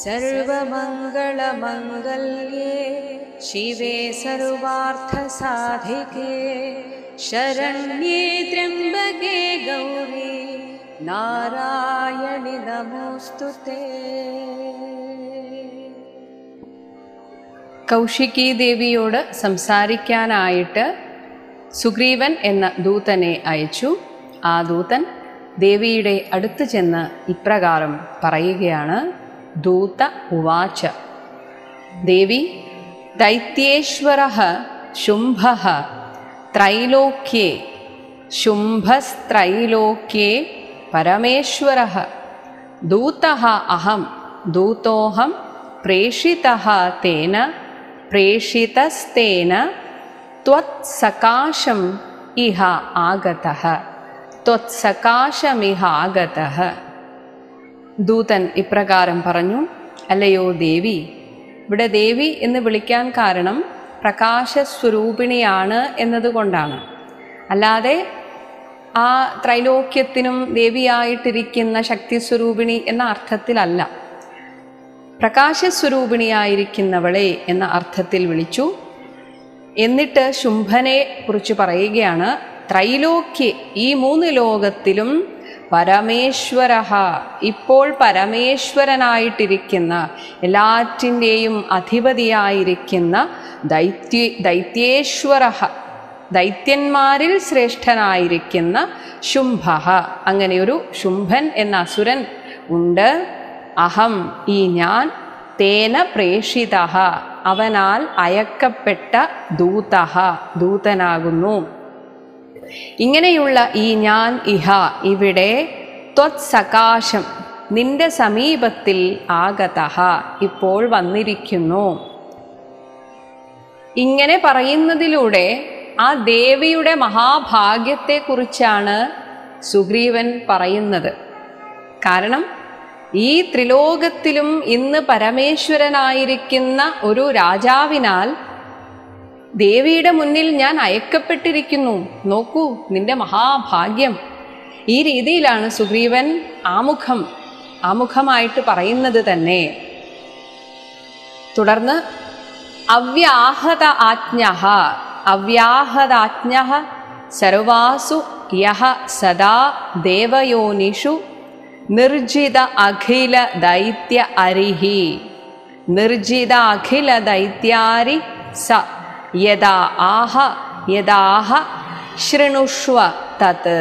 सर्वमङ्गलमङ्गल्ये शिवे सर्वार्थसाधिके शरण्ये त्र्यम्बके गौरी नारायणि नमोऽस्तु ते കൗശികി ദേവിയോട് സംസാരിക്കാനായിട്ട് സുഗ്രീവൻ എന്ന ദൂതനെ അയച്ചു ആ ദൂതൻ ദേവിയുടെ അടുത്ത് ചെന്ന് ഇപ്രകാരം പറയുകയാണ് ദൂത ഉവാച ദേവി ദൈത്യേശ്വര ശുംഭ ത്രൈലോക്യേ ശുംഭസ്ത്രൈലോക്യേ പരമേശ്വര ദൂത അഹം ദൂതോഹം പ്രേഷിത തേന പ്രേഷിതസ്തേന ത്വത്സകാശം ഇഹ ആഗതഃ ത്വത്സകാശമിഹ ആഗതഃ ദൂതൻ ഇപ്രകാരം പറഞ്ഞു അല്ലയോ ദേവി ഇവിടെ ദേവി എന്ന് വിളിക്കാൻ കാരണം പ്രകാശസ്വരൂപിണിയാണ് എന്നതുകൊണ്ടാണ് അല്ലാതെ ആ ത്രൈലോക്യത്തിനും ദേവിയായിട്ടിരിക്കുന്ന ശക്തിസ്വരൂപിണി എന്ന അർത്ഥത്തിലല്ല പ്രകാശസ്വരൂപിണിയായിരിക്കുന്നവളെ എന്ന അർത്ഥത്തിൽ വിളിച്ചു എന്നിട്ട് ശുംഭനെ കുറിച്ച് പറയുകയാണ് ത്രൈലോക്യ ഈ മൂന്ന് ലോകത്തിലും പരമേശ്വര ഇപ്പോൾ പരമേശ്വരനായിട്ടിരിക്കുന്ന എല്ലാറ്റിൻ്റെയും അധിപതിയായിരിക്കുന്ന ദൈത്യ ദൈത്യേശ്വര ദൈത്യന്മാരിൽ ശ്രേഷ്ഠനായിരിക്കുന്ന ശുംഭ അങ്ങനെയൊരു ശുംഭൻ എന്ന അസുരൻ ഉണ്ട് അഹം ഈ ഞാൻ തേന പ്രേഷിത അവനാൽ അയക്കപ്പെട്ട ദൂത ദൂതനാകുന്നു ഇങ്ങനെയുള്ള ഈ ഞാൻ ഇഹ ഇവിടെ ത്വത്സകാശം നിന്റെ സമീപത്തിൽ ആഗത ഇപ്പോൾ വന്നിരിക്കുന്നു ഇങ്ങനെ പറയുന്നതിലൂടെ ആ ദേവിയുടെ മഹാഭാഗ്യത്തെക്കുറിച്ചാണ് സുഗ്രീവൻ പറയുന്നത് കാരണം ഈ ത്രിലോകത്തിലും ഇന്ന് പരമേശ്വരനായിരിക്കുന്ന ഒരു രാജാവിനാൽ ദേവിയുടെ മുന്നിൽ ഞാൻ അയക്കപ്പെട്ടിരിക്കുന്നു നോക്കൂ നിന്റെ മഹാഭാഗ്യം ഈ രീതിയിലാണ് സുഗ്രീവൻ ആമുഖം ആമുഖമായിട്ട് പറയുന്നത് തന്നെ തുടർന്ന് അവ്യാഹത ആജ്ഞ അവ്യാഹതാജ്ഞ സർവാസു യഹ സദാ ദേവയോനിഷു നിർജിത അഖില ദൈത്യ അരിഹി നിർജിത അഖില ദൈത്യാരി സ യഥാ ആഹ യഥാഹ ശൃണുഷ്വ തത്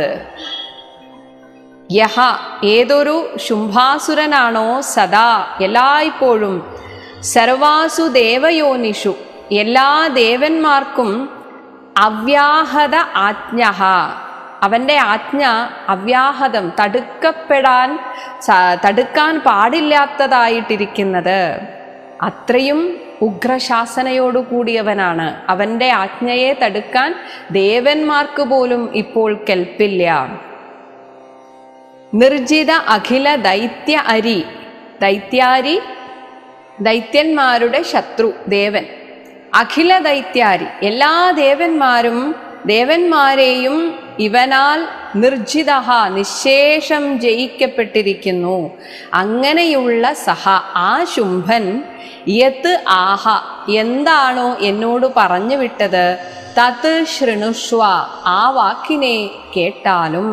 യഹ ഏതൊരു ശുംഭാസുരനാണോ സദാ എല്ലായ്പ്പോഴും സർവാസു ദേവയോനിഷു എല്ലാ ദേവന്മാർക്കും അവ്യാഹത ആജ്ഞ അവൻ്റെ ആജ്ഞ അവ്യാഹതം തടുക്കപ്പെടാൻ തടുക്കാൻ പാടില്ലാത്തതായിട്ടിരിക്കുന്നത് അത്രയും ഉഗ്രശാസനയോടു കൂടിയവനാണ് അവൻ്റെ ആജ്ഞയെ തടുക്കാൻ ദേവന്മാർക്ക് പോലും ഇപ്പോൾ കെൽപ്പില്ല നിർജിത അഖില ദൈത്യ അരി ദൈത്യാരി ദൈത്യന്മാരുടെ ശത്രു ദേവൻ അഖില ദൈത്യാരി എല്ലാ ദേവന്മാരും ദേവന്മാരെയും ഇവനാൽ നിർജിത നിശേഷം ജയിക്കപ്പെട്ടിരിക്കുന്നു അങ്ങനെയുള്ള സഹ ആ ശുംഭൻ യത് ആഹ എന്താണോ എന്നോട് പറഞ്ഞു വിട്ടത് തത് ശൃണുഷ്വ ആ വാക്കിനെ കേട്ടാലും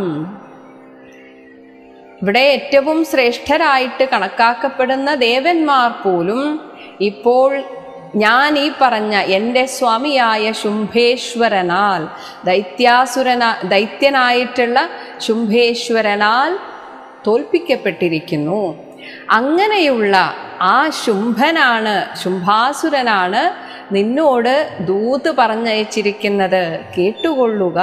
ഇവിടെ ഏറ്റവും ശ്രേഷ്ഠരായിട്ട് കണക്കാക്കപ്പെടുന്ന ദേവന്മാർ പോലും ഇപ്പോൾ ഞാൻ ഈ പറഞ്ഞ എൻ്റെ സ്വാമിയായ ശുംഭേശ്വരനാൽ ദൈത്യാസുരന ദൈത്യനായിട്ടുള്ള ശുംഭേശ്വരനാൽ തോൽപ്പിക്കപ്പെട്ടിരിക്കുന്നു അങ്ങനെയുള്ള ആ ശുംഭനാണ് ശുംഭാസുരനാണ് നിന്നോട് ദൂത് പറഞ്ഞയച്ചിരിക്കുന്നത് കേട്ടുകൊള്ളുക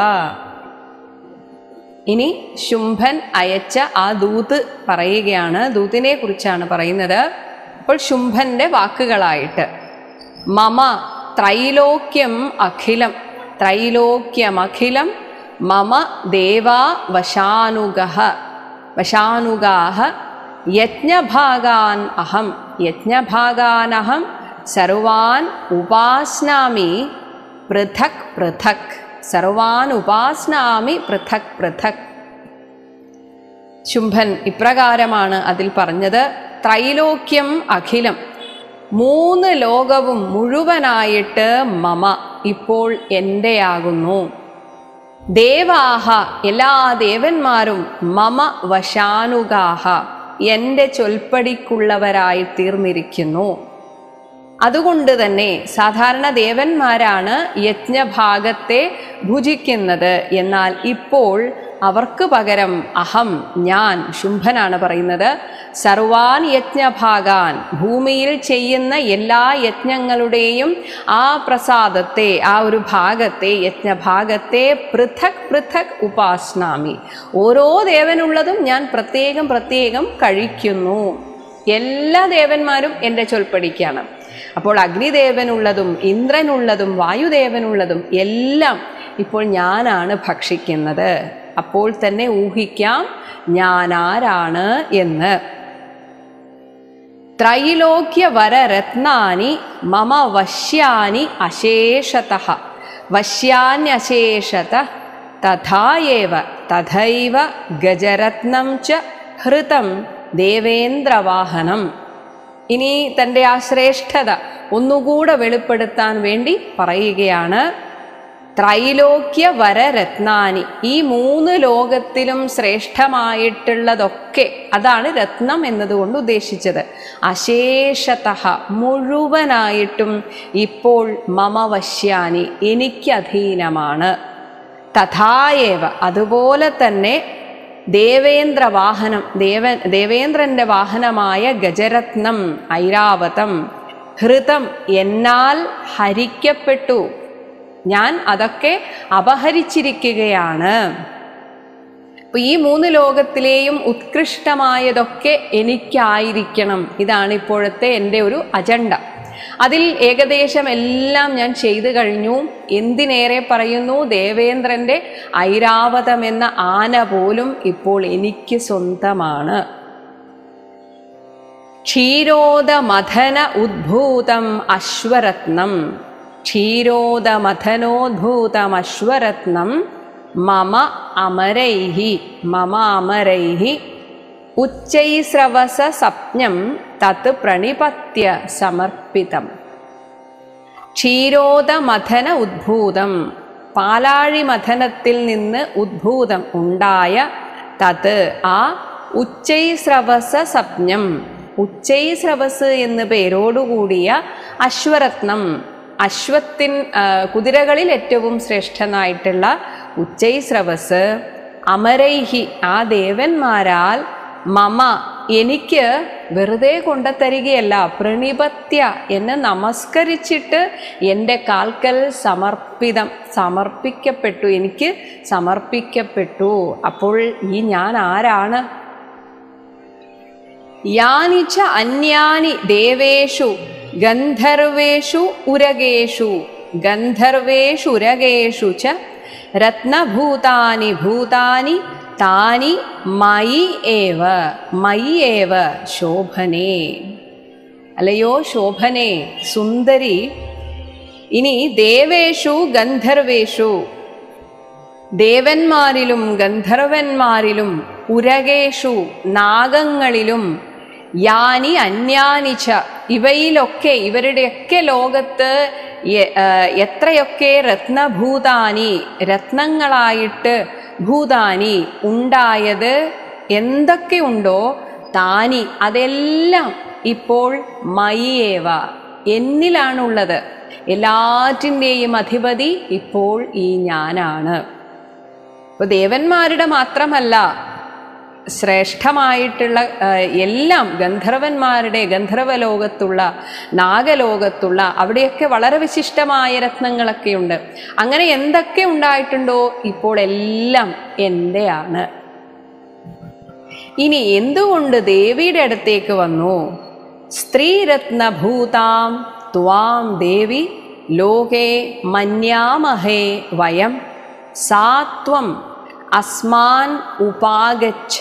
ഇനി ശുംഭൻ അയച്ച ആ ദൂത് പറയുകയാണ് ദൂതിനെ കുറിച്ചാണ് പറയുന്നത് അപ്പോൾ ശുംഭന്റെ വാക്കുകളായിട്ട് മമ ത്രൈലോക്യം അഖിലം ത്രൈലോക്യമഖിലം മമ ദേവാ വശാനുഗ വശാനുഗാഹ യജ്ഞഭാഗാൻ അഹം യജ്ഞഭാഗാനഹം സർവാൻ ഉപാസ്നാമി പൃഥക് പൃഥക് സർവാൻ ഉപാസ്നാമി പൃഥക് പൃഥക് ശുംഭൻ ഇപ്രകാരമാണ് അതിൽ പറഞ്ഞത് ത്രൈലോക്യം അഖിലം മൂന്ന് ലോകവും മുഴുവനായിട്ട് മമ ഇപ്പോൾ എൻ്റെയാകുന്നു ദേവാഹ എല്ലാ ദേവന്മാരും മമ വശാനുഗാഹ എൻ്റെ ചൊൽപ്പടിക്കുള്ളവരായി തീർന്നിരിക്കുന്നു അതുകൊണ്ട് തന്നെ സാധാരണ ദേവന്മാരാണ് യജ്ഞഭാഗത്തെ ഭുജിക്കുന്നത് എന്നാൽ ഇപ്പോൾ അവർക്ക് പകരം അഹം ഞാൻ ശുംഭനാണ് പറയുന്നത് സർവാൻ യജ്ഞഭാഗാൻ ഭൂമിയിൽ ചെയ്യുന്ന എല്ലാ യജ്ഞങ്ങളുടെയും ആ പ്രസാദത്തെ ആ ഒരു ഭാഗത്തെ യജ്ഞഭാഗത്തെ പൃഥക് പൃഥക് ഉപാസ്നാമി ഓരോ ദേവനുള്ളതും ഞാൻ പ്രത്യേകം പ്രത്യേകം കഴിക്കുന്നു എല്ലാ ദേവന്മാരും എൻ്റെ ചൊൽപ്പടിക്കാണ് അപ്പോൾ അഗ്നിദേവനുള്ളതും ഇന്ദ്രനുള്ളതും വായുദേവനുള്ളതും എല്ലാം ഇപ്പോൾ ഞാനാണ് ഭക്ഷിക്കുന്നത് അപ്പോൾ തന്നെ ഊഹിക്കാം ഞാനാരാണ് എന്ന് ത്രൈലോക്യവരരത്നാനി മമ വശ്യാനി അശേഷത വശ്യാന്യശേഷത തഥായേവ തഥൈവ ഗജരത്നം ച ഹൃതം ദേവേന്ദ്രവാഹനം ഇനി തൻ്റെ ആ ശ്രേഷ്ഠത ഒന്നുകൂടെ വെളിപ്പെടുത്താൻ വേണ്ടി പറയുകയാണ് ത്രൈലോക്യ വരരത്നാനി ഈ മൂന്ന് ലോകത്തിലും ശ്രേഷ്ഠമായിട്ടുള്ളതൊക്കെ അതാണ് രത്നം എന്നതുകൊണ്ട് ഉദ്ദേശിച്ചത് അശേഷത മുഴുവനായിട്ടും ഇപ്പോൾ മമ വശ്യാനി എനിക്ക് അധീനമാണ് തഥായേവ അതുപോലെ തന്നെ ദേവേന്ദ്ര വാഹനം ദേവ ദേവേന്ദ്രന്റെ വാഹനമായ ഗജരത്നം ഐരാവതം ഹൃതം എന്നാൽ ഹരിക്കപ്പെട്ടു ഞാൻ അതൊക്കെ അപഹരിച്ചിരിക്കുകയാണ് അപ്പൊ ഈ മൂന്ന് ലോകത്തിലെയും ഉത്കൃഷ്ടമായതൊക്കെ എനിക്കായിരിക്കണം ഇതാണ് ഇപ്പോഴത്തെ എൻ്റെ ഒരു അജണ്ട അതിൽ ഏകദേശം എല്ലാം ഞാൻ ചെയ്തു കഴിഞ്ഞു എന്തിനേറെ പറയുന്നു ദേവേന്ദ്രന്റെ ഐരാവതം എന്ന ആന പോലും ഇപ്പോൾ എനിക്ക് സ്വന്തമാണ് ക്ഷീരോദമഥന ഉദ്ഭൂതം അശ്വരത്നം ക്ഷീരോദമഥനോദ്ഭൂതം അശ്വരത്നം മമ അമരൈഹി മമ അമരൈഹി ഉച്ചൈസ്രവസ സപ്നം തത് പ്രണിപത്യ സമർപ്പിതം ക്ഷീരോദമഥന ഉദ്ഭൂതം പാലാഴി മഥനത്തിൽ നിന്ന് ഉദ്ഭൂതം ഉണ്ടായ തത് ആ ഉച്ചൈസ്രവസ സപ്നം ഉച്ചൈസ്രവസ് എന്ന് പേരോടുകൂടിയ അശ്വരത്നം അശ്വത്തിൻ ആ, കുതിരകളിൽ ഏറ്റവും ശ്രേഷ്ഠനായിട്ടുള്ള ഉച്ചൈസ്രവസ് അമരൈഹി ആ ദേവന്മാരാൽ മമ എനിക്ക് വെറുതെ കൊണ്ടുതരികയല്ല പ്രണിപത്യ എന്നെ നമസ്കരിച്ചിട്ട് എൻ്റെ കാൽക്കൽ സമർപ്പിതം സമർപ്പിക്കപ്പെട്ടു എനിക്ക് സമർപ്പിക്കപ്പെട്ടു അപ്പോൾ ഈ ഞാൻ ആരാണ് യാനി ച അന്യാനി ദേവേഷു ഗന്ധർവേഷു ഉരഗേഷു ഗന്ധർവേഷു ഉരഗേഷു ച രത്നഭൂതാനി ഭൂതാനി താനി മയി ഏവ മയി ഏവ ശോഭനേ അല്ലയോ ശോഭനേ സുന്ദരി ഇനി ദേവേഷു ഗന്ധർവേഷു ദേവന്മാരിലും ഗന്ധർവന്മാരിലും ഉരകേഷു നാഗങ്ങളിലും യാനി അന്യാനിച്ച ഇവയിലൊക്കെ ഇവരുടെയൊക്കെ ലോകത്ത് എ- ആ, എത്രയൊക്കെ രത്നഭൂതാനി രത്നങ്ങളായിട്ട് ഭൂതാനി ഉണ്ടായത് എന്തൊക്കെ ഉണ്ടോ താനി അതെല്ലാം ഇപ്പോൾ മയിയേവ എന്നിലാണുള്ളത് എല്ലാറ്റിൻ്റെയും അധിപതി ഇപ്പോൾ ഈ ഞാനാണ് അപ്പോൾ ദേവന്മാരുടെ മാത്രമല്ല ശ്രേഷ്ഠമായിട്ടുള്ള ആ, എല്ലാം ഗന്ധർവന്മാരുടെ ഗന്ധർവലോകത്തുള്ള നാഗലോകത്തുള്ള അവിടെയൊക്കെ വളരെ വിശിഷ്ടമായ രത്നങ്ങളൊക്കെയുണ്ട് അങ്ങനെ എന്തൊക്കെ ഉണ്ടായിട്ടുണ്ടോ ഇപ്പോൾ എല്ലാം എൻ്റെയാണ് ഇനി എന്തുകൊണ്ട് ദേവിയുടെ അടുത്തേക്ക് വന്നു സ്ത്രീരത്നഭൂതാം ത്വാം ദേവി ലോകേ മന്യാമഹേ വയം സാത്വം അസ്മാൻ ഉപാഗച്ഛ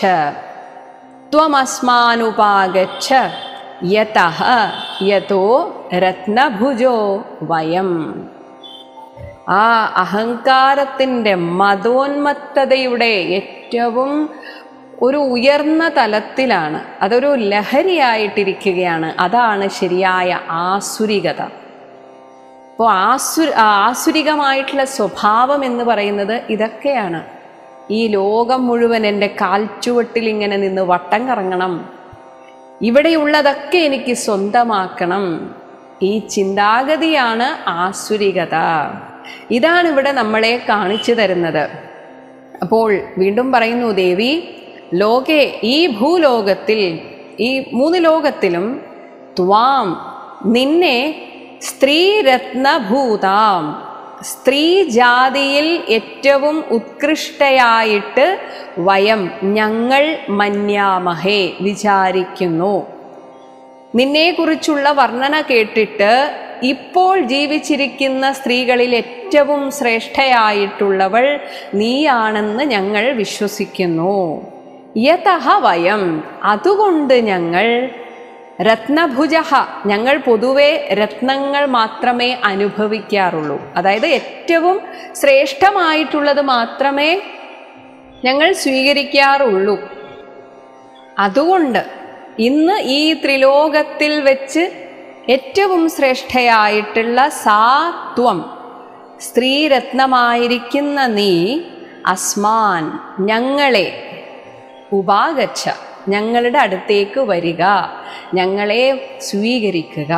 ത്വമസ്മാനുപാഗച്ഛ യതഃ യതോ രത്നഭുജോ വയം ആ അഹങ്കാരത്തിൻ്റെ മതോന്മത്തതയുടെ ഏറ്റവും ഒരു ഉയർന്ന തലത്തിലാണ് അതൊരു ലഹരിയായിട്ടിരിക്കുകയാണ് അതാണ് ശരിയായ ആസുരികത അപ്പോൾ ആസു ആസുരികമായിട്ടുള്ള സ്വഭാവം എന്ന് പറയുന്നത് ഇതൊക്കെയാണ് ഈ ലോകം മുഴുവൻ എൻ്റെ കാൽച്ചുവട്ടിൽ ഇങ്ങനെ നിന്ന് വട്ടം കറങ്ങണം ഇവിടെയുള്ളതൊക്കെ എനിക്ക് സ്വന്തമാക്കണം ഈ ചിന്താഗതിയാണ് ആസുരികത ഇതാണ് ഇവിടെ നമ്മളെ കാണിച്ചു തരുന്നത് അപ്പോൾ വീണ്ടും പറയുന്നു ദേവി ലോകെ ഈ ഭൂലോകത്തിൽ ഈ മൂന്ന് ലോകത്തിലും ത്വാം നിന്നെ സ്ത്രീരത്നഭൂതാം സ്ത്രീ ജാതിയിൽ ഏറ്റവും ഉത്കൃഷ്ടയായിട്ട് വയം ഞങ്ങൾ മന്യാമഹേ വിചാരിക്കുന്നു നിന്നെക്കുറിച്ചുള്ള വർണ്ണന കേട്ടിട്ട് ഇപ്പോൾ ജീവിച്ചിരിക്കുന്ന സ്ത്രീകളിൽ ഏറ്റവും ശ്രേഷ്ഠയായിട്ടുള്ളവൾ നീയാണെന്ന് ഞങ്ങൾ വിശ്വസിക്കുന്നു യതഹ വയം അതുകൊണ്ട് ഞങ്ങൾ രത്നഭുജ ഞങ്ങൾ പൊതുവെ രത്നങ്ങൾ മാത്രമേ അനുഭവിക്കാറുള്ളൂ അതായത് ഏറ്റവും ശ്രേഷ്ഠമായിട്ടുള്ളത് മാത്രമേ ഞങ്ങൾ സ്വീകരിക്കാറുള്ളൂ അതുകൊണ്ട് ഇന്ന് ഈ ത്രിലോകത്തിൽ വെച്ച് ഏറ്റവും ശ്രേഷ്ഠയായിട്ടുള്ള സാത്വം സ്ത്രീരത്നമായിരിക്കുന്ന നീ അസ്മാൻ ഞങ്ങളെ ഉപാഗച്ഛ ഞങ്ങളുടെ അടുത്തേക്ക് വരിക ഞങ്ങളെ സ്വീകരിക്കുക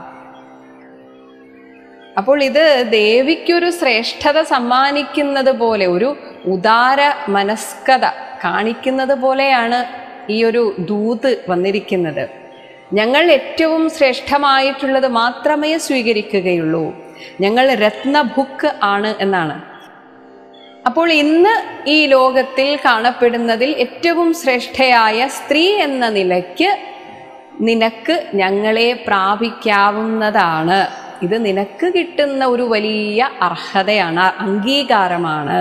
അപ്പോൾ ഇത് ദേവിക്കൊരു ശ്രേഷ്ഠത സമ്മാനിക്കുന്നത് പോലെ ഒരു ഉദാര മനസ്കത കാണിക്കുന്നത് പോലെയാണ് ഈ ഒരു ദൂത് വന്നിരിക്കുന്നത് ഞങ്ങൾ ഏറ്റവും ശ്രേഷ്ഠമായിട്ടുള്ളത് മാത്രമേ സ്വീകരിക്കുകയുള്ളൂ ഞങ്ങൾ രത്നഭുക്ക് ആണ് എന്നാണ് അപ്പോൾ ഇന്ന് ഈ ലോകത്തിൽ കാണപ്പെടുന്നതിൽ ഏറ്റവും ശ്രേഷ്ഠയായ സ്ത്രീ എന്ന നിലയ്ക്ക് നിനക്ക് ഞങ്ങളെ പ്രാപിക്കാവുന്നതാണ് ഇത് നിനക്ക് കിട്ടുന്ന ഒരു വലിയ അർഹതയാണ് അംഗീകാരമാണ്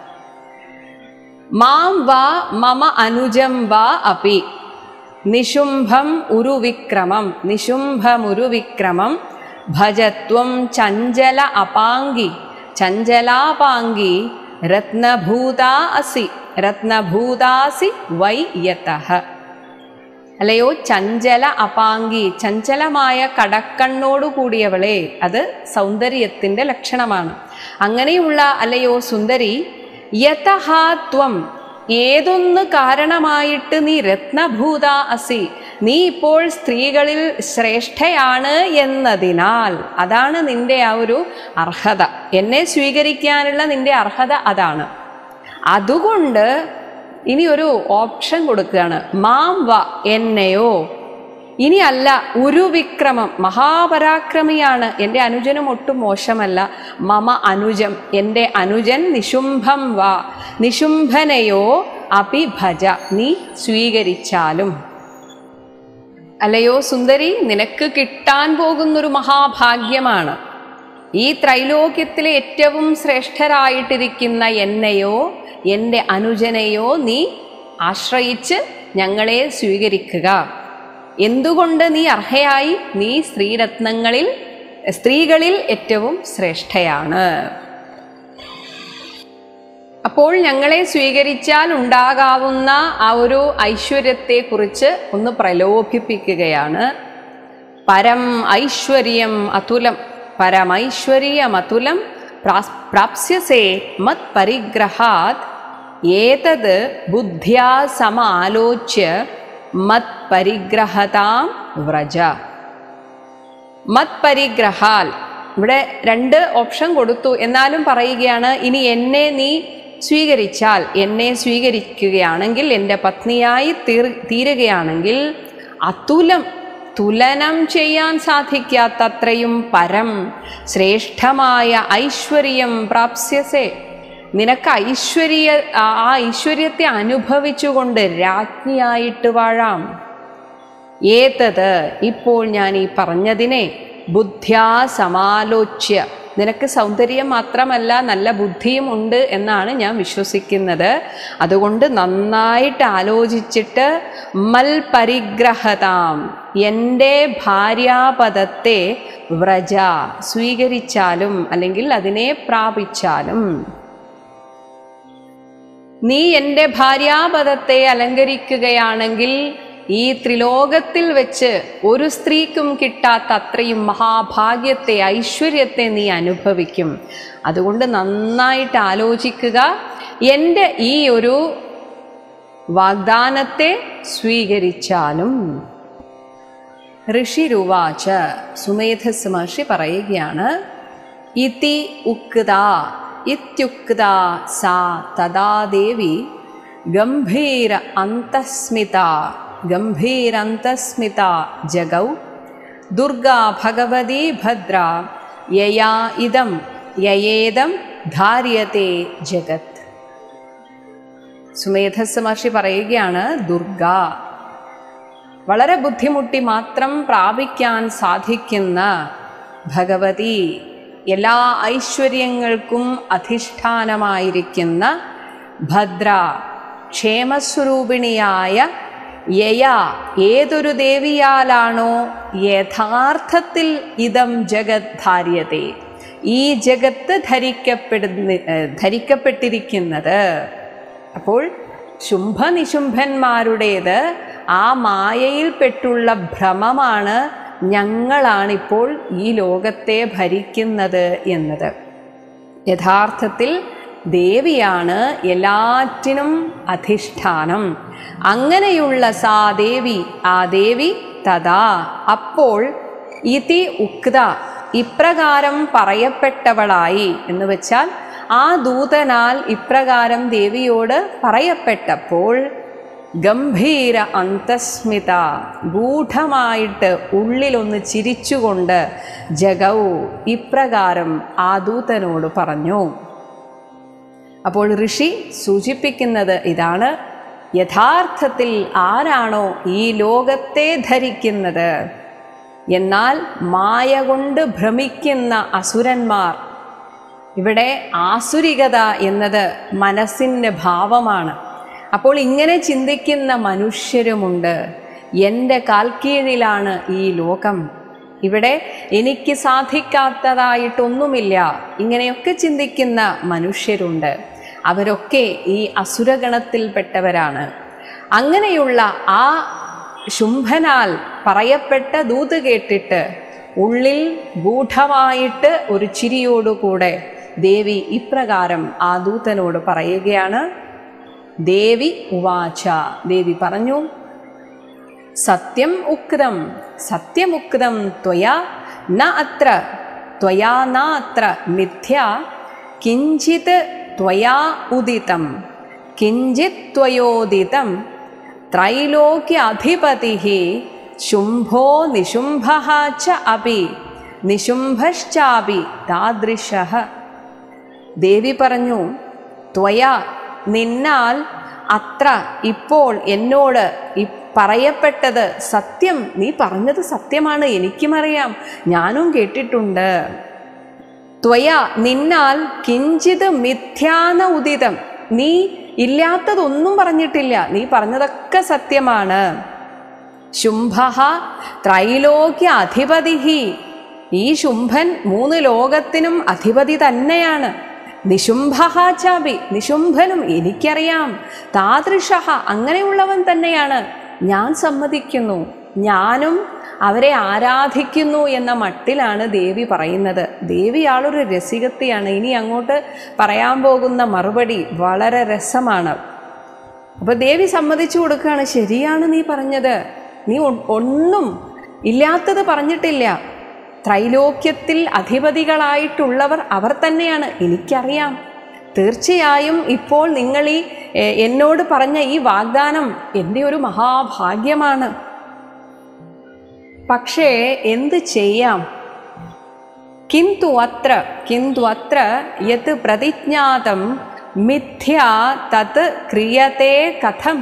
മാം വാ മമ അനുജം വാ അപി നിശുംഭം ഉരുവിക്രമം നിശുംഭമുരുവിക്രമം ഭജത്വം ചഞ്ചല അപാങ്കി ചഞ്ചലാപാങ്കി രത്നഭൂതാ അസി രത്നഭൂതാസി വൈ യതഃ അല്ലയോ ചഞ്ചല അപാങ്കി ചഞ്ചലമായ കടക്കണ്ണോടു കൂടിയവളെ അത് സൗന്ദര്യത്തിൻ്റെ ലക്ഷണമാണ് അങ്ങനെയുള്ള അല്ലയോ സുന്ദരി യഥഹാത്വം ഏതൊന്ന് കാരണമായിട്ട് നീ രത്നഭൂത അസി നീ ഇപ്പോൾ സ്ത്രീകളിൽ ശ്രേഷ്ഠയാണ് എന്നതിനാൽ അതാണ് നിന്റെ ആ ഒരു അർഹത എന്നെ സ്വീകരിക്കാനുള്ള നിന്റെ അർഹത അതാണ് അതുകൊണ്ട് ഇനി ഒരു ഓപ്ഷൻ കൊടുക്കുകയാണ് മാം വ എന്നെയോ ഇനി അല്ല ഉരുവിക്രമം മഹാപരാക്രമിയാണ് എൻ്റെ അനുജനും ഒട്ടും മോശമല്ല മമ അനുജം എൻ്റെ അനുജൻ നിശുംഭം വാ നിശുംഭനെയോ അപി ഭജ നീ സ്വീകരിച്ചാലും അല്ലയോ സുന്ദരി നിനക്ക് കിട്ടാൻ പോകുന്നൊരു മഹാഭാഗ്യമാണ് ഈ ത്രൈലോക്യത്തിലെ ഏറ്റവും ശ്രേഷ്ഠരായിട്ടിരിക്കുന്ന എന്നെയോ എൻ്റെ അനുജനെയോ നീ ആശ്രയിച്ച് ഞങ്ങളെ സ്വീകരിക്കുക എന്തുകൊണ്ട് നീ അർഹയായി നീ സ്ത്രീരത്നങ്ങളിൽ സ്ത്രീകളിൽ ഏറ്റവും ശ്രേഷ്ഠയാണ് അപ്പോൾ ഞങ്ങളെ സ്വീകരിച്ചാൽ ഉണ്ടാകാവുന്ന ആ ഒരു ഐശ്വര്യത്തെക്കുറിച്ച് ഒന്ന് പ്രലോഭിപ്പിക്കുകയാണ് പരം ഐശ്വര്യം അതുലം പരമൈശ്വര്യമതുലം പ്രാസ് പ്രാപ്സ്യസേ മത് പരിഗ്രഹാത് ഏതത് ബുദ്ധ്യാ സമാലോച്യ മത് പരിഗ്രഹതാം വ്രജ മത് പരിഗ്രഹാൽ ഇവിടെ രണ്ട് ഓപ്ഷൻ കൊടുത്തു എന്നാലും പറയുകയാണ് ഇനി എന്നെ നീ സ്വീകരിച്ചാൽ എന്നെ സ്വീകരിക്കുകയാണെങ്കിൽ എൻ്റെ പത്നിയായി തീർ തീരുകയാണെങ്കിൽ അതുലം തുലനം ചെയ്യാൻ സാധിക്കാത്തത്രയും പരം ശ്രേഷ്ഠമായ ഐശ്വര്യം പ്രാപ്സ്യസേ നിനക്ക് ഐശ്വര്യ ആ ആ ഐശ്വര്യത്തെ അനുഭവിച്ചുകൊണ്ട് രാജ്ഞിയായിട്ട് വാഴാം ഏതത് ഇപ്പോൾ ഞാൻ ഈ പറഞ്ഞതിനെ ബുദ്ധ്യാ സമാലോച്യ നിനക്ക് സൗന്ദര്യം മാത്രമല്ല നല്ല ബുദ്ധിയും ഉണ്ട് എന്നാണ് ഞാൻ വിശ്വസിക്കുന്നത് അതുകൊണ്ട് നന്നായിട്ട് ആലോചിച്ചിട്ട് മൽ പരിഗ്രഹതാം എൻ്റെ ഭാര്യാപദത്തെ വ്രജ സ്വീകരിച്ചാലും അല്ലെങ്കിൽ അതിനെ പ്രാപിച്ചാലും നീ എൻ്റെ ഭാര്യാപദത്തെ അലങ്കരിക്കുകയാണെങ്കിൽ ഈ ത്രിലോകത്തിൽ വെച്ച് ഒരു സ്ത്രീക്കും കിട്ടാത്ത അത്രയും മഹാഭാഗ്യത്തെ ഐശ്വര്യത്തെ നീ അനുഭവിക്കും അതുകൊണ്ട് നന്നായിട്ട് ആലോചിക്കുക എൻ്റെ ഈ ഒരു വാഗ്ദാനത്തെ സ്വീകരിച്ചാലും ഋഷിരുവാച സുമേധസ് മഹർഷി പറയുകയാണ് ഇതി ഉക്ത ഇത്യുക്ത സാ തഥാ ദേവി ഗംഭീര അന്തസ്മിത ഗംഭീരന്തസ്മിത ജഗൗ ദുർഗാ ഭഗവതി ഭദ്ര യയാ ഇതം യയേദം ധാര്യത്തെ ജഗത് സുമേധസ് മഹർഷി പറയുകയാണ് ദുർഗ വളരെ ബുദ്ധിമുട്ടി മാത്രം പ്രാപിക്കാൻ സാധിക്കുന്ന ഭഗവതി എല്ലാ ഐശ്വര്യങ്ങൾക്കും അധിഷ്ഠാനമായിരിക്കുന്ന ഭദ്ര ക്ഷേമസ്വരൂപിണിയായ യയ ഏതൊരു ദേവിയാലാണോ യഥാർത്ഥത്തിൽ ഇതം ജഗത് ധാര്യതേ ഈ ജഗത്ത് ധരിക്കപ്പെടുന്ന ഏഹ് ധരിക്കപ്പെട്ടിരിക്കുന്നത് അപ്പോൾ ശുംഭനിശുംഭന്മാരുടേത് ആ മായയിൽപ്പെട്ടുള്ള ഭ്രമമാണ് ഞങ്ങളാണിപ്പോൾ ഈ ലോകത്തെ ഭരിക്കുന്നത് എന്നത് യഥാർത്ഥത്തിൽ ദേവിയാണ് എല്ലാറ്റിനും അധിഷ്ഠാനം അങ്ങനെയുള്ള സാ ദേവി ആ ദേവി തഥാ അപ്പോൾ ഇതി ഉക്ത ഇപ്രകാരം പറയപ്പെട്ടവളായി എന്ന് വെച്ചാൽ ആ ദൂതനാൽ ഇപ്രകാരം ദേവിയോട് പറയപ്പെട്ടപ്പോൾ ഗംഭീര അന്തസ്മിത ഗൂഢമായിട്ട് ഉള്ളിലൊന്ന് ചിരിച്ചുകൊണ്ട് ജഗൗ ഇപ്രകാരം ആ ദൂതനോട് പറഞ്ഞു അപ്പോൾ ഋഷി സൂചിപ്പിക്കുന്നത് ഇതാണ് യഥാർത്ഥത്തിൽ ആരാണോ ഈ ലോകത്തെ ധരിക്കുന്നത് എന്നാൽ മായ കൊണ്ട് ഭ്രമിക്കുന്ന അസുരന്മാർ ഇവിടെ ആസുരികത എന്നത് മനസ്സിൻ്റെ ഭാവമാണ് അപ്പോൾ ഇങ്ങനെ ചിന്തിക്കുന്ന മനുഷ്യരുമുണ്ട് എൻ്റെ കാൽക്കീഴിലാണ് ഈ ലോകം ഇവിടെ എനിക്ക് സാധിക്കാത്തതായിട്ടൊന്നുമില്ല ഇങ്ങനെയൊക്കെ ചിന്തിക്കുന്ന മനുഷ്യരുണ്ട് അവരൊക്കെ ഈ അസുരഗണത്തിൽപ്പെട്ടവരാണ് അങ്ങനെയുള്ള ആ ശുംഭനാൽ പറയപ്പെട്ട ദൂത് കേട്ടിട്ട് ഉള്ളിൽ ഗൂഢമായിട്ട് ഒരു ചിരിയോടുകൂടെ ദേവി ഇപ്രകാരം ആ ദൂതനോട് പറയുകയാണ് ദേവി ഉവാച ദേവി പറഞ്ഞു സത്യം ഉക്തം സത്യമുക്തം ത്വയാ ന അത്ര ത്വയാ ന അത്ര മിഥ്യ കിഞ്ചിത് ത്വയാ ഉദിതം കിഞ്ചിത് ത്വയോദിതം ത്രൈലോക്യ അധിപതി ശുംഭോ നിശുംഭ ച അപി നിശുംഭശ്ചാപി താദൃശ ദേവി പറഞ്ഞു ത്വയ നിന്നാൽ അത്ര ഇപ്പോൾ എന്നോട് ഈ പറയപ്പെട്ടത് സത്യം നീ പറഞ്ഞത് സത്യമാണ് എനിക്കും അറിയാം ഞാനും കേട്ടിട്ടുണ്ട് ത്വയ നിന്നാൽ കിഞ്ചിത് മിഥ്യാന ഉദിതം നീ ഇല്ലാത്തതൊന്നും പറഞ്ഞിട്ടില്ല നീ പറഞ്ഞതൊക്കെ സത്യമാണ് ശുംഭ ത്രൈലോക്യ അധിപതി ഈ ശുംഭൻ മൂന്ന് ലോകത്തിനും അധിപതി തന്നെയാണ് നിശുംഭ ചാപി നിശുംഭനും എനിക്കറിയാം താദൃശ അങ്ങനെയുള്ളവൻ തന്നെയാണ് ഞാൻ സമ്മതിക്കുന്നു ഞാനും അവരെ ആരാധിക്കുന്നു എന്ന മട്ടിലാണ് ദേവി പറയുന്നത് ദേവി ആളൊരു രസികത്തിയാണ് ഇനി അങ്ങോട്ട് പറയാൻ പോകുന്ന മറുപടി വളരെ രസമാണ് അപ്പോൾ ദേവി സമ്മതിച്ചു കൊടുക്കുകയാണ് ശരിയാണ് നീ പറഞ്ഞത് നീ ഒ- ഒന്നും ഇല്ലാത്തത് പറഞ്ഞിട്ടില്ല ത്രൈലോക്യത്തിൽ അധിപതികളായിട്ടുള്ളവർ അവർ തന്നെയാണ് എനിക്കറിയാം തീർച്ചയായും ഇപ്പോൾ നിങ്ങൾ ഈ എ, എന്നോട് പറഞ്ഞ ഈ വാഗ്ദാനം എൻ്റെ ഒരു മഹാഭാഗ്യമാണ് പക്ഷേ എന്ത് ചെയ്യാം കിന്തു അത്ര കിന്തു അത്ര യത് പ്രതിജ്ഞാതം മിഥ്യ തത് ക്രിയത്തെ കഥം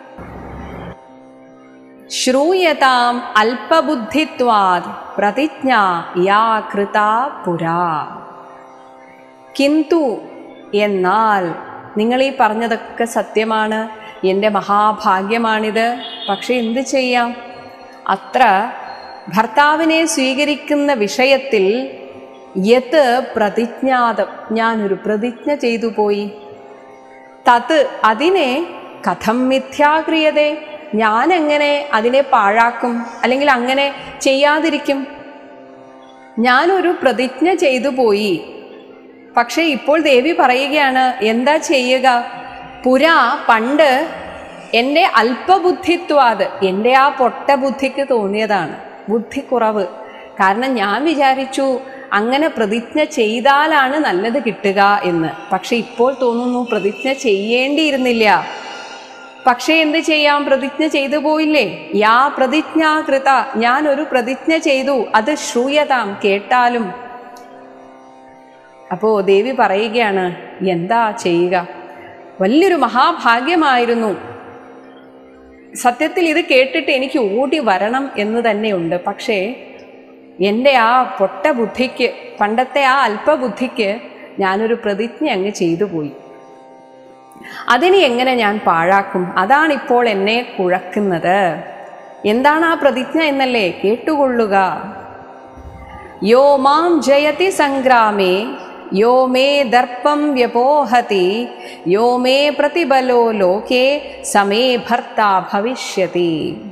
ശ്രൂയതാം അല്പബുദ്ധിത്വാത് പ്രതിജ്ഞ യാ കൃത പുരാ കിന്തു എന്നാൽ നിങ്ങൾ ഈ പറഞ്ഞതൊക്കെ സത്യമാണ് എൻ്റെ മഹാഭാഗ്യമാണിത് പക്ഷെ എന്ത് ചെയ്യാം അത്ര ഭർത്താവിനെ സ്വീകരിക്കുന്ന വിഷയത്തിൽ യത് പ്രതിജ്ഞാതം ഞാനൊരു പ്രതിജ്ഞ ചെയ്തു പോയി തത് അതിനെ കഥം മിഥ്യാക്രിയതേ ഞാൻ എങ്ങനെ അതിനെ പാഴാക്കും അല്ലെങ്കിൽ അങ്ങനെ ചെയ്യാതിരിക്കും ഞാനൊരു പ്രതിജ്ഞ ചെയ്തു പോയി പക്ഷേ ഇപ്പോൾ ദേവി പറയുകയാണ് എന്താ ചെയ്യുക പുരാ പണ്ട് എൻ്റെ അല്പബുദ്ധിത്വാത് എൻ്റെ ആ പൊട്ട ബുദ്ധിക്ക് തോന്നിയതാണ് ബുദ്ധിക്കുറവ് കാരണം ഞാൻ വിചാരിച്ചു അങ്ങനെ പ്രതിജ്ഞ ചെയ്താലാണ് നല്ലത് കിട്ടുക എന്ന് പക്ഷെ ഇപ്പോൾ തോന്നുന്നു പ്രതിജ്ഞ ചെയ്യേണ്ടിയിരുന്നില്ല പക്ഷേ എന്ത് ചെയ്യാം പ്രതിജ്ഞ ചെയ്തു പോയില്ലേ യാ പ്രതിജ്ഞാകൃത ഞാൻ ഒരു പ്രതിജ്ഞ ചെയ്തു അത് ശ്രൂയതാം കേട്ടാലും അപ്പോ ദേവി പറയുകയാണ് എന്താ ചെയ്യുക വലിയൊരു മഹാഭാഗ്യമായിരുന്നു സത്യത്തിൽ ഇത് കേട്ടിട്ട് എനിക്ക് ഓടി വരണം എന്ന് തന്നെയുണ്ട് പക്ഷേ എൻ്റെ ആ പൊട്ട ബുദ്ധിക്ക് പണ്ടത്തെ ആ അല്പബുദ്ധിക്ക് ഞാനൊരു പ്രതിജ്ഞ അങ്ങ് ചെയ്തു പോയി അതിനെ എങ്ങനെ ഞാൻ പാഴാക്കും അതാണിപ്പോൾ എന്നെ കുഴക്കുന്നത് എന്താണ് ആ പ്രതിജ്ഞ എന്നല്ലേ കേട്ടുകൊള്ളുക യോ മാം ജയതി സംഗ്രാമേ യോ മേ ദർപ്പം വ്യപോഹതി യോ മേ പ്രതിബലോ ലോകേ സമേ ഭർത്ത ഭവിഷ്യതി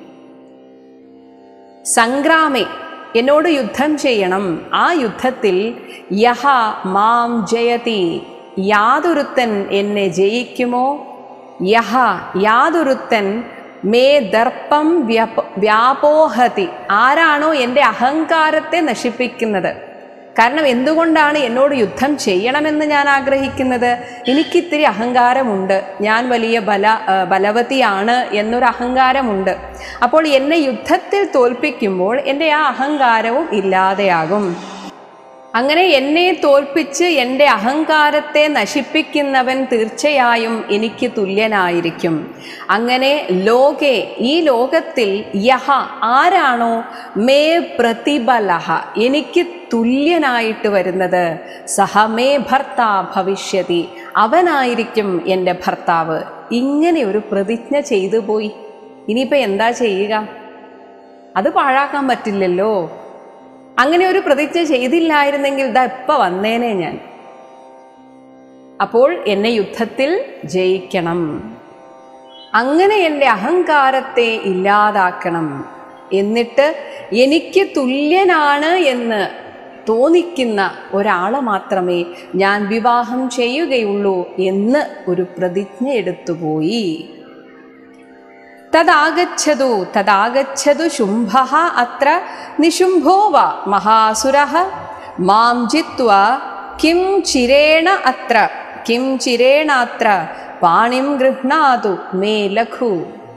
സംഗ്രാമേ എന്നോട് യുദ്ധം ചെയ്യണം ആ യുദ്ധത്തിൽ യഹ മാം ജയതി യാതൊരുത്തൻ എന്നെ ജയിക്കുമോ യഹ യാതൊരുത്തൻ മേ ദർപ്പം വ്യപ വ്യാപോഹതി ആരാണോ എൻ്റെ അഹങ്കാരത്തെ നശിപ്പിക്കുന്നത് കാരണം എന്തുകൊണ്ടാണ് എന്നോട് യുദ്ധം ചെയ്യണമെന്ന് ഞാൻ ആഗ്രഹിക്കുന്നത് എനിക്കിത്തിരി അഹങ്കാരമുണ്ട് ഞാൻ വലിയ ബല ആ, ബലവതിയാണ് എന്നൊരു അഹങ്കാരമുണ്ട് അപ്പോൾ എന്നെ യുദ്ധത്തിൽ തോൽപ്പിക്കുമ്പോൾ എൻ്റെ ആ അഹങ്കാരവും ഇല്ലാതെയാകും അങ്ങനെ എന്നെ തോൽപ്പിച്ച് എൻ്റെ അഹങ്കാരത്തെ നശിപ്പിക്കുന്നവൻ തീർച്ചയായും എനിക്ക് തുല്യനായിരിക്കും അങ്ങനെ ലോകെ ഈ ലോകത്തിൽ യഹ ആരാണോ മേ പ്രതിബലഹ എനിക്ക് തുല്യനായിട്ട് വരുന്നത് സഹ മേ ഭർത്താ ഭവിഷ്യതി അവനായിരിക്കും എൻ്റെ ഭർത്താവ് ഇങ്ങനെ ഒരു പ്രതിജ്ഞ ചെയ്തു പോയി ഇനിയിപ്പോൾ എന്താ ചെയ്യുക അത് പാഴാക്കാൻ പറ്റില്ലല്ലോ അങ്ങനെ ഒരു പ്രതിജ്ഞ ചെയ്തില്ലായിരുന്നെങ്കിൽ ഇതാ ഇപ്പം വന്നേനെ ഞാൻ അപ്പോൾ എന്നെ യുദ്ധത്തിൽ ജയിക്കണം അങ്ങനെ എൻ്റെ അഹങ്കാരത്തെ ഇല്ലാതാക്കണം എന്നിട്ട് എനിക്ക് തുല്യനാണ് എന്ന് തോന്നിക്കുന്ന ഒരാളെ മാത്രമേ ഞാൻ വിവാഹം ചെയ്യുകയുള്ളൂ എന്ന് ഒരു പ്രതിജ്ഞ എടുത്തുപോയി തദാഗച്ഛതു തദാഗച്ഛതു ശുംഭ അത്ര നിശുംഭോ വ മഹാസുര മാം ജിത്വാ കിം ചിരേണ അത്ര കിം ചിരേണ അത്ര പാണിം ഗൃഹ്ണാതു മേ ലഘു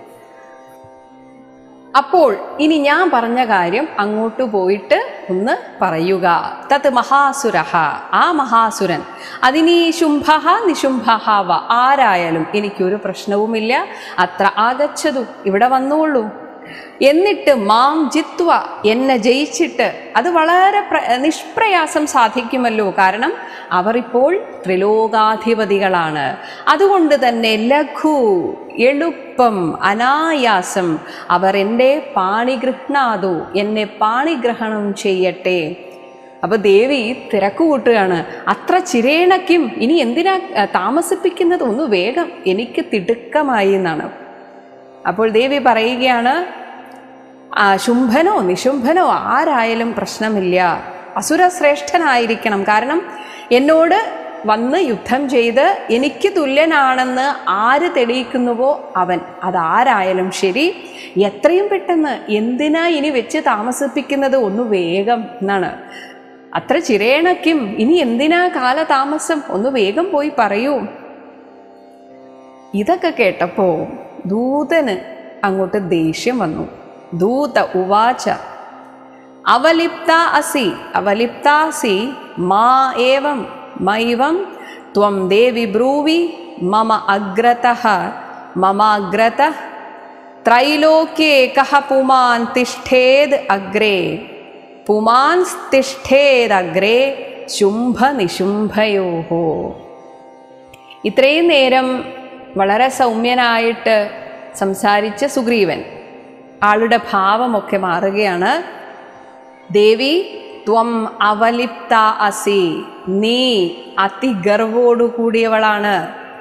അപ്പോൾ ഇനി ഞാൻ പറഞ്ഞ കാര്യം അങ്ങോട്ട് പോയിട്ട് ഒന്ന് പറയുക തത് മഹാസുര ആ മഹാസുരൻ അതിനി ശുംഭ നിശുംഭ വ ആരായാലും എനിക്കൊരു പ്രശ്നവുമില്ല അത്ര ആഗച്ഛതു ഇവിടെ വന്നോളൂ എന്നിട്ട് മാം ജിത്വ എന്നെ ജയിച്ചിട്ട് അത് വളരെ പ്ര നിഷ്പ്രയാസം സാധിക്കുമല്ലോ കാരണം അവർ ഇപ്പോൾ ത്രിലോകാധിപതികളാണ് അതുകൊണ്ട് തന്നെ ലഘു എളുപ്പം അനായാസം അവർ എൻ്റെ പാണിഗൃഹ്ണാതു എന്നെ പാണിഗ്രഹണം ചെയ്യട്ടെ അപ്പൊ ദേവി തിരക്ക് കൂട്ടുകയാണ് അത്ര ചിരേണയ്ക്കും ഇനി എന്തിനാ അഹ്, താമസിപ്പിക്കുന്നത് ഒന്ന് വേഗം എനിക്ക് തിടുക്കമായി എന്നാണ് അപ്പോൾ ദേവി പറയുകയാണ് ആ, ശുംഭനോ നിശുംഭനോ ആരായാലും പ്രശ്നമില്ല അസുരശ്രേഷ്ഠനായിരിക്കണം കാരണം എന്നോട് വന്ന് യുദ്ധം ചെയ്ത് എനിക്ക് തുല്യനാണെന്ന് ആര് തെളിയിക്കുന്നുവോ അവൻ അതാരായാലും ശരി എത്രയും പെട്ടെന്ന് എന്തിനാ ഇനി വെച്ച് താമസിപ്പിക്കുന്നത് ഒന്ന് വേഗം എന്നാണ് അത്ര ചിരേണയ്ക്കും ഇനി എന്തിനാ കാലതാമസം ഒന്ന് വേഗം പോയി പറയൂ ഇതൊക്കെ കേട്ടപ്പോ ദൂതന് അങ്ങോട്ട് ദേഷ്യം വന്നു ദൂത ഉവാച അവലിപ്ത അസി അവലിപ്താസി മാ ഏവം മൈവം ത്വം ദേവി ബ്രൂവി മമ അഗ്രതഃ മമാഗ്രത ത്രൈലോക്യേ കഹ പുമാൻ തിഷ്ഠേത് അഗ്രേ പുമാൻ തിഷ്ഠേദഗ്രേ ശുംഭ നിശുംഭയോഹോ ഇത്രയും നേരം വളരെ സൗമ്യനായിട്ട് സംസാരിച്ച സുഗ്രീവൻ ആളുടെ ഭാവമൊക്കെ മാറുകയാണ് ദേവി ത്വം അവലിപ്ത അസി നീ അതിഗർവോടു കൂടിയവളാണ്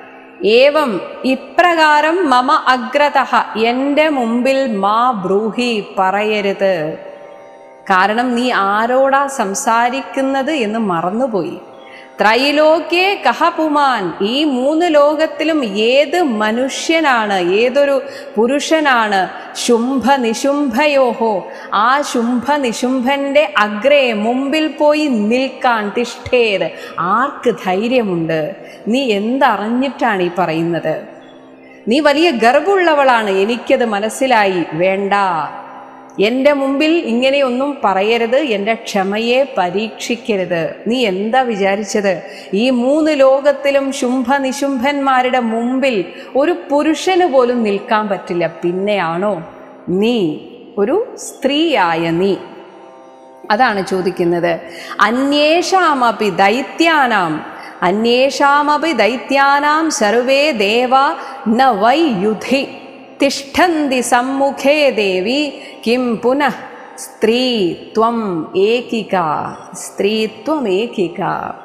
ഏവം ഇപ്രകാരം മമ അഗ്രത എൻ്റെ മുമ്പിൽ മാ ബ്രൂഹി പറയരുത് കാരണം നീ ആരോടാ സംസാരിക്കുന്നത് എന്ന് മറന്നുപോയി ത്രൈലോക്യേ കഹപുമാൻ ഈ മൂന്ന് ലോകത്തിലും ഏത് മനുഷ്യനാണ് ഏതൊരു പുരുഷനാണ് ശുംഭ നിശുംഭയോഹോ ആ ശുംഭ നിശുംഭന്റെ അഗ്രേ മുമ്പിൽ പോയി നിൽക്കാൻ തിഷ്ഠേത് ആർക്ക് ധൈര്യമുണ്ട് നീ എന്തറിഞ്ഞിട്ടാണ് ഈ പറയുന്നത് നീ വലിയ ഗർവുള്ളവളാണ് എനിക്കത് മനസ്സിലായി വേണ്ട എൻ്റെ മുമ്പിൽ ഇങ്ങനെയൊന്നും പറയരുത് എൻ്റെ ക്ഷമയെ പരീക്ഷിക്കരുത് നീ എന്താ വിചാരിച്ചത് ഈ മൂന്ന് ലോകത്തിലും ശുംഭ നിശുംഭന്മാരുടെ മുമ്പിൽ ഒരു പുരുഷന് പോലും നിൽക്കാൻ പറ്റില്ല പിന്നെയാണോ നീ ഒരു സ്ത്രീയായ നീ അതാണ് ചോദിക്കുന്നത് അന്യേഷാമപി ദൈത്യാനാം അന്യേഷാമപി ദൈത്യാനാം സർവേ ദേവ ന വൈ യുധി തിഷ്ഠന്തി സമ്മുഖേ ദേവി കിം പുനഃ സ്ത്രീ ത്വം ഏകിക സ്ത്രീത്വം ഏകിക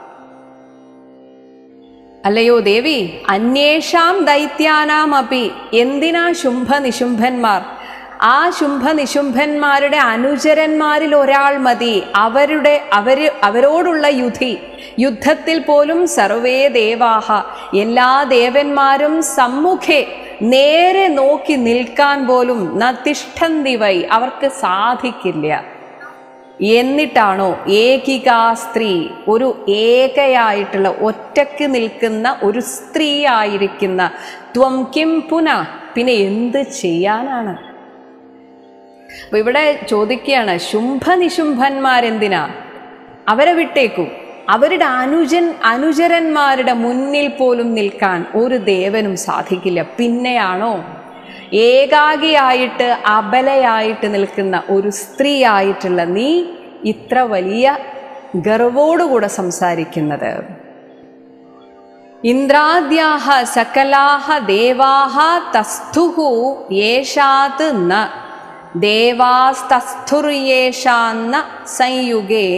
അല്ലയോ ദേവി അന്യേഷാം ദൈത്യാനാം അപ്പി എന്തിനാ ശുംഭ നിശുംഭന്മാർ ആ ശുംഭ നിശുംഭന്മാരുടെ അനുചരന്മാരിൽ ഒരാൾ മതി അവരുടെ അവര് അവരോടുള്ള യുധി യുദ്ധത്തിൽ പോലും സർവേ ദേവാഹ എല്ലാ ദേവന്മാരും സമ്മുഖേ നേരെ നോക്കി നിൽക്കാൻ പോലും നതിഷ്ഠന്തി വൈ അവർക്ക് സാധിക്കില്ല എന്നിട്ടാണോ ഏകികാ സ്ത്രീ ഒരു ഏകയായിട്ടുള്ള ഒറ്റയ്ക്ക് നിൽക്കുന്ന ഒരു സ്ത്രീ ആയിരിക്കുന്ന ത്വം കിം പുന പിന്നെ എന്ത് ചെയ്യാനാണ് അപ്പൊ ഇവിടെ ചോദിക്കുകയാണ് ശുംഭനിശുംഭന്മാരെന്തിനാ അവരെ വിട്ടേക്കൂ അവരുടെ അനുജൻ അനുചരന്മാരുടെ മുന്നിൽ പോലും നിൽക്കാൻ ഒരു ദേവനും സാധിക്കില്ല പിന്നെയാണോ ഏകാകിയായിട്ട് അബലയായിട്ട് നിൽക്കുന്ന ഒരു സ്ത്രീ ആയിട്ടുള്ള നീ ഇത്ര വലിയ ഗർവോടുകൂടെ സംസാരിക്കുന്നത് ഇന്ദ്രാദ്യാഹ സകലാഹ ദേവാഹ തസ്ഥുഹു യേഷാത് ന ദേവാസ്തസ്ഥുർയേഷാന്ന സംയുഗേ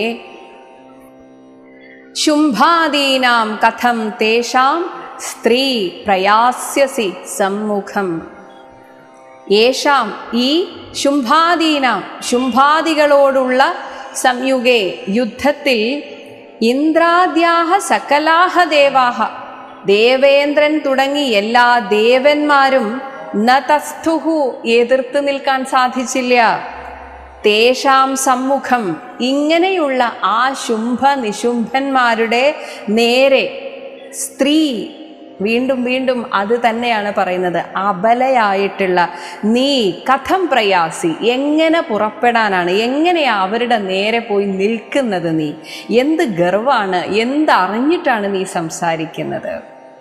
ശുംഭാദീനാം കഥം തേഷാം സ്ത്രീ പ്രയാസ്യസി സമ്മുഖം യേഷാം ഈ ശുംഭാദീനാം ശുംഭാദികളോടുള്ള സംയുഗേ യുദ്ധത്തിൽ ഇന്ദ്രാദ്യാഹ സകലാഹ ദേവാഹ ദേവേന്ദ്രൻ തുടങ്ങി എല്ലാ ദേവന്മാരും ന തസ്ഥുഹു എതിർത്ത് നിൽക്കാൻ സാധിച്ചില്ല തേഷാം സമ്മുഖം ഇങ്ങനെയുള്ള ആ ശുംഭ നിശുംഭന്മാരുടെ നേരെ സ്ത്രീ വീണ്ടും വീണ്ടും അത് തന്നെയാണ് പറയുന്നത് അബലയായിട്ടുള്ള നീ കഥം പ്രയാസി എങ്ങനെ പുറപ്പെടാനാണ് എങ്ങനെയാ അവരുടെ നേരെ പോയി നിൽക്കുന്നത് നീ എന്ത് ഗർവാണ് എന്തറിഞ്ഞിട്ടാണ് നീ സംസാരിക്കുന്നത്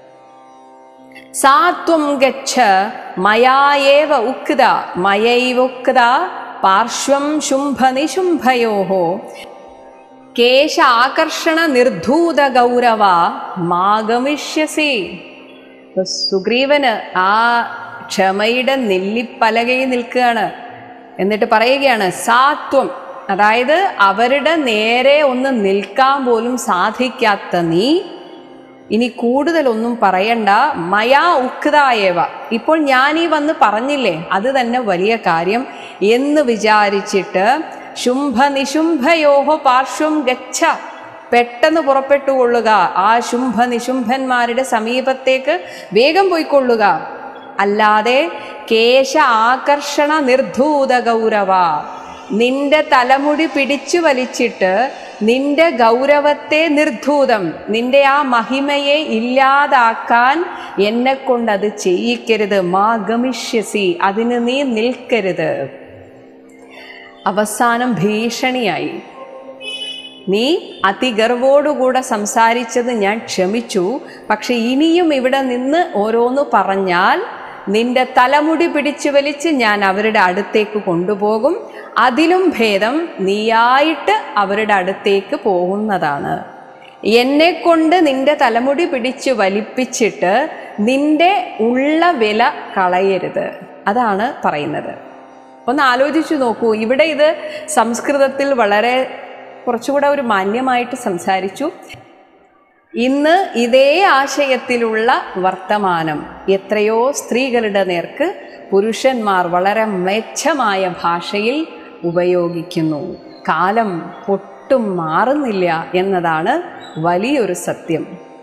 സാത്വം ഗച്ഛ മയായേവ ഉക്ത മയൈവോക്ത പാർശ്വം ശുംഭനിശുംഭയോ കേശ ആകർഷണ നിർധൂത ഗൗരവ മാഗമിഷ്യസി ഇപ്പൊ സുഗ്രീവന് ആ ക്ഷമയുടെ നെല്ലിപ്പലകയിൽ നിൽക്കുകയാണ് എന്നിട്ട് പറയുകയാണ് സാത്വം അതായത് അവരുടെ നേരെ ഒന്ന് നിൽക്കാൻ പോലും സാധിക്കാത്ത നീ ഇനി കൂടുതലൊന്നും പറയണ്ട മയാ ഉക്തായേവ ഇപ്പോൾ ഞാൻ ഈ വന്ന് പറഞ്ഞില്ലേ അത് തന്നെ വലിയ കാര്യം എന്ന് വിചാരിച്ചിട്ട് ശുംഭ നിശുംഭയോഹോ പാർശ്വം ഗച്ഛ പെട്ടെന്ന് പുറപ്പെട്ടുകൊള്ളുക ആ ശുംഭ നിശുംഭന്മാരുടെ സമീപത്തേക്ക് വേഗം പോയിക്കൊള്ളുക അല്ലാതെ കേശ ആകർഷണ നിർധൂത ഗൗരവ നിന്റെ തലമുടി പിടിച്ചു വലിച്ചിട്ട് നിന്റെ ഗൗരവത്തെ നിർധൂതം നിന്റെ ആ മഹിമയെ ഇല്ലാതാക്കാൻ എന്നെ കൊണ്ട് അത് ചെയ്യിക്കരുത് മാ ഗമിഷ്യസി അതിന് നീ നിൽക്കരുത് അവസാനം ഭീഷണിയായി നീ അതിഗർവോടുകൂടെ സംസാരിച്ചത് ഞാൻ ക്ഷമിച്ചു പക്ഷെ ഇനിയും ഇവിടെ നിന്ന് ഓരോന്ന് പറഞ്ഞാൽ നിന്റെ തലമുടി പിടിച്ചു വലിച്ച് ഞാൻ അവരുടെ അടുത്തേക്ക് കൊണ്ടുപോകും അതിലും ഭേദം നീയായിട്ട് അവരുടെ അടുത്തേക്ക് പോകുന്നതാണ് എന്നെ കൊണ്ട് നിന്റെ തലമുടി പിടിച്ച് വലിപ്പിച്ചിട്ട് നിന്റെ ഉള്ള വില കളയരുത് അതാണ് പറയുന്നത് ഒന്ന് ആലോചിച്ചു നോക്കൂ ഇവിടെ ഇത് സംസ്കൃതത്തിൽ വളരെ കുറച്ചുകൂടെ ഒരു മാന്യമായിട്ട് സംസാരിച്ചു ഇന്ന് ഇതേ ആശയത്തിലുള്ള വർത്തമാനം എത്രയോ സ്ത്രീകളുടെ നേർക്ക് പുരുഷന്മാർ വളരെ മെച്ചമായ ഭാഷയിൽ ഉപയോഗിക്കുന്നു കാലം ഒട്ടും മാറുന്നില്ല എന്നതാണ് വലിയൊരു സത്യം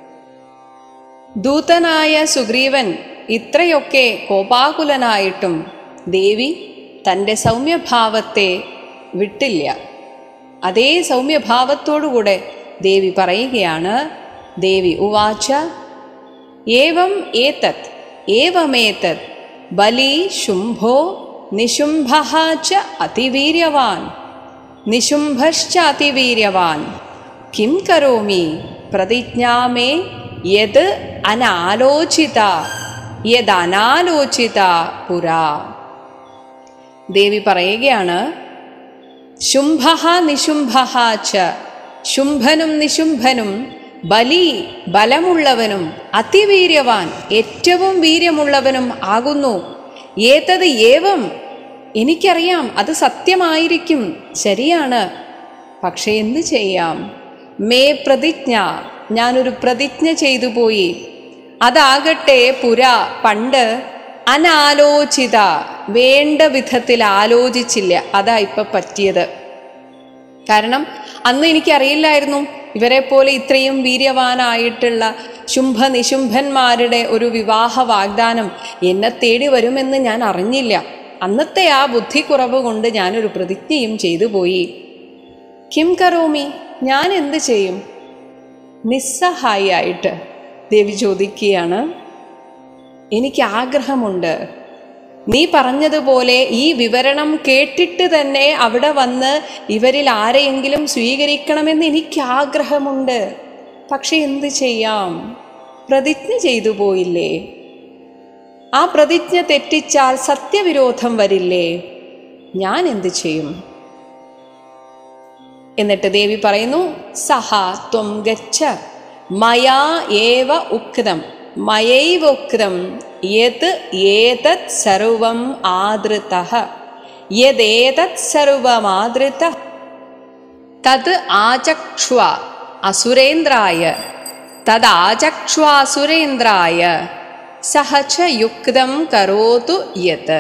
ദൂതനായ സുഗ്രീവൻ ഇത്രയൊക്കെ കോപാകുലനായിട്ടും ദേവി തൻ്റെ സൗമ്യഭാവത്തെ വിട്ടില്ല അതേ സൗമ്യഭാവത്തോടുകൂടെ ദേവി പറയുകയാണ് ദേവി ഉവാച ഏവം ഏതത് ഏവമേതത് ബലി ശുംഭോ നിശുംഭ ച അതിവീര്യവാൻ നിശുംഭശ്ച അതിവീര്യവാൻ കിം കരോമി പ്രതിജ്ഞാമേ യത് അനാലോചിത യദനാലോചിത പുരാ ദേവി പറയുകയാണ് ശുംഭ നിശുംഭ ച ശുംഭനും നിശുംഭനും ബലി ബലമുള്ളവനും അതിവീര്യവാൻ ഏറ്റവും വീര്യമുള്ളവനും ആകുന്നു ഏതത് ഏവം എനിക്കറിയാം അത് സത്യമായിരിക്കും ശരിയാണ് പക്ഷെ എന്ത് ചെയ്യാം മേ പ്രതിജ്ഞ ഞാനൊരു പ്രതിജ്ഞ ചെയ്തു പോയി അതാകട്ടെ പുര പണ്ട് അനാലോചിത വേണ്ട വിധത്തിൽ ആലോചിച്ചില്ല അതാ ഇപ്പൊ പറ്റിയത് കാരണം അന്ന് എനിക്കറിയില്ലായിരുന്നു ഇവരെ പോലെ ഇത്രയും വീര്യവാനായിട്ടുള്ള ശുംഭ നിശുംഭന്മാരുടെ ഒരു വിവാഹ വാഗ്ദാനം എന്നെ തേടി വരുമെന്ന് ഞാൻ അറിഞ്ഞില്ല അന്നത്തെ ആ ബുദ്ധിക്കുറവ് കൊണ്ട് ഞാനൊരു പ്രതിജ്ഞയും ചെയ്തു പോയി കിം കറോമി ഞാൻ എന്ത് ചെയ്യും നിസ്സഹായിയായിട്ട് ദേവി ചോദിക്കുകയാണ് എനിക്ക് ആഗ്രഹമുണ്ട് നീ പറഞ്ഞതുപോലെ ഈ വിവരണം കേട്ടിട്ട് തന്നെ അവിടെ വന്ന് ഇവരിൽ ആരെയെങ്കിലും സ്വീകരിക്കണമെന്ന് എനിക്ക് ആഗ്രഹമുണ്ട് പക്ഷെ എന്ത് ചെയ്യാം പ്രതിജ്ഞ ചെയ്തു പോയില്ലേ ആ പ്രതിജ്ഞ തെറ്റിച്ചാൽ സത്യവിരോധം വരില്ലേ ഞാൻ എന്ത് ചെയ്യും എന്നിട്ട് ദേവി പറയുന്നു സഹ ത്വം ഗച്ഛ മയാ ഏവ ഉക്തം മയൈവ ഉക്തം യത് ഏതത് സർവം ആദൃത യദേതത് സർവമാദൃത തത് ആചക്ഷ്വ അസുരേന്ദ്രായ തദാചക്ഷ്വാസുരേന്ദ്രായ സഹ ച യുക്തം കരോതു യത്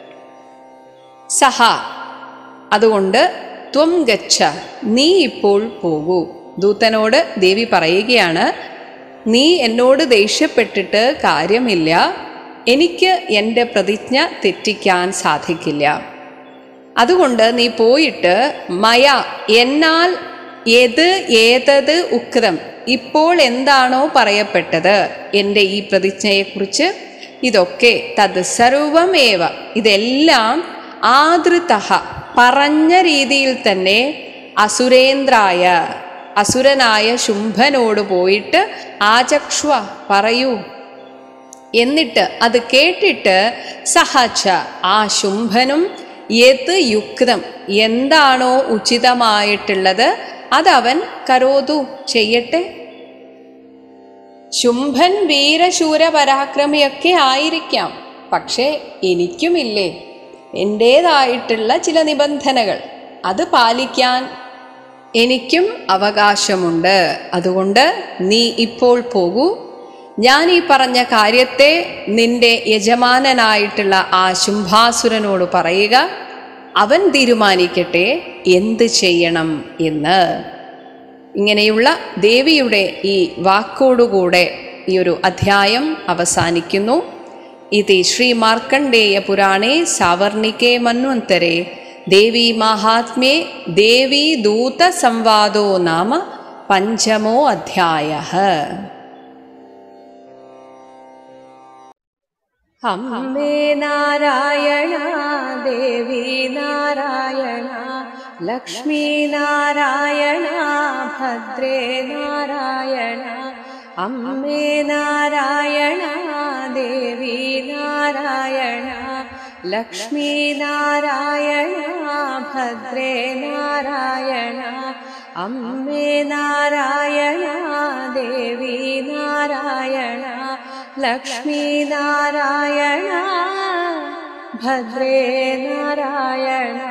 സഹ അതുകൊണ്ട് ത്വം ഗച്ഛ നീ ഇപ്പോൾ പോകൂ ദൂതനോട് ദേവി പറയുകയാണ് നീ എന്നോട് ദേഷ്യപ്പെട്ടിട്ട് കാര്യമില്ല എനിക്ക് എൻ്റെ പ്രതിജ്ഞ തെറ്റിക്കാൻ സാധിക്കില്ല അതുകൊണ്ട് നീ പോയിട്ട് മയ എന്നാൽ ഏത് ഏതത് ഉക്തം ഇപ്പോൾ എന്താണോ പറയപ്പെട്ടത് എൻ്റെ ഈ പ്രതിജ്ഞയെക്കുറിച്ച് ഇതൊക്കെ തത് സർവമേവ ഇതെല്ലാം ആദൃതഹ പറഞ്ഞ രീതിയിൽ തന്നെ അസുരേന്ദ്രായ അസുരനായ ശുംഭനോട് പോയിട്ട് ആചക്ഷ്വ പറയൂ എന്നിട്ട് അത് കേട്ടിട്ട് സഹച്ച ആ ശുംഭനും യത് യുക്തം എന്താണോ ഉചിതമായിട്ടുള്ളത് അതവൻ കരോതു ചെയ്യട്ടെ ശുംഭൻ വീരശൂര പരാക്രമിയൊക്കെ ആയിരിക്കാം പക്ഷേ എനിക്കുമില്ലേ എൻ്റേതായിട്ടുള്ള ചില നിബന്ധനകൾ അത് പാലിക്കാൻ എനിക്കും അവകാശമുണ്ട് അതുകൊണ്ട് നീ ഇപ്പോൾ പോകൂ ഞാൻ ഈ പറഞ്ഞ കാര്യത്തെ നിന്റെ യജമാനനായിട്ടുള്ള ആ ശുംഭാസുരനോട് പറയുക അവൻ തീരുമാനിക്കട്ടെ എന്ത് ചെയ്യണം എന്ന് ഇങ്ങനെയുള്ള ദേവിയുടെ ഈ വാക്കോടുകൂടെ ഈ ഒരു അധ്യായം അവസാനിക്കുന്നു ഇത് ശ്രീ മാർക്കണ്ഡേയ പുരാണേ സാവർണികേ മന്വന്തരെ ദേവി മാഹാത്മ്യേ ദേവി ദൂത സംവാദോ നാമ പഞ്ചമോ അധ്യായ അമ്മേ നാരായണ ദേവി നാരായണ ലക്ഷ്മി നാരായണ ഭദ്രേ നാരായണ അമ്മേ നാരായണ ദേവി നാരായണ ലക്ഷ്മി നാരായണ ഭദ്രേ നാരായണ അമ്മേ നാരായണ ദേവി നാരായണ ലക്ഷ്മി നാരായണ ഭദ്രേ നാരായണ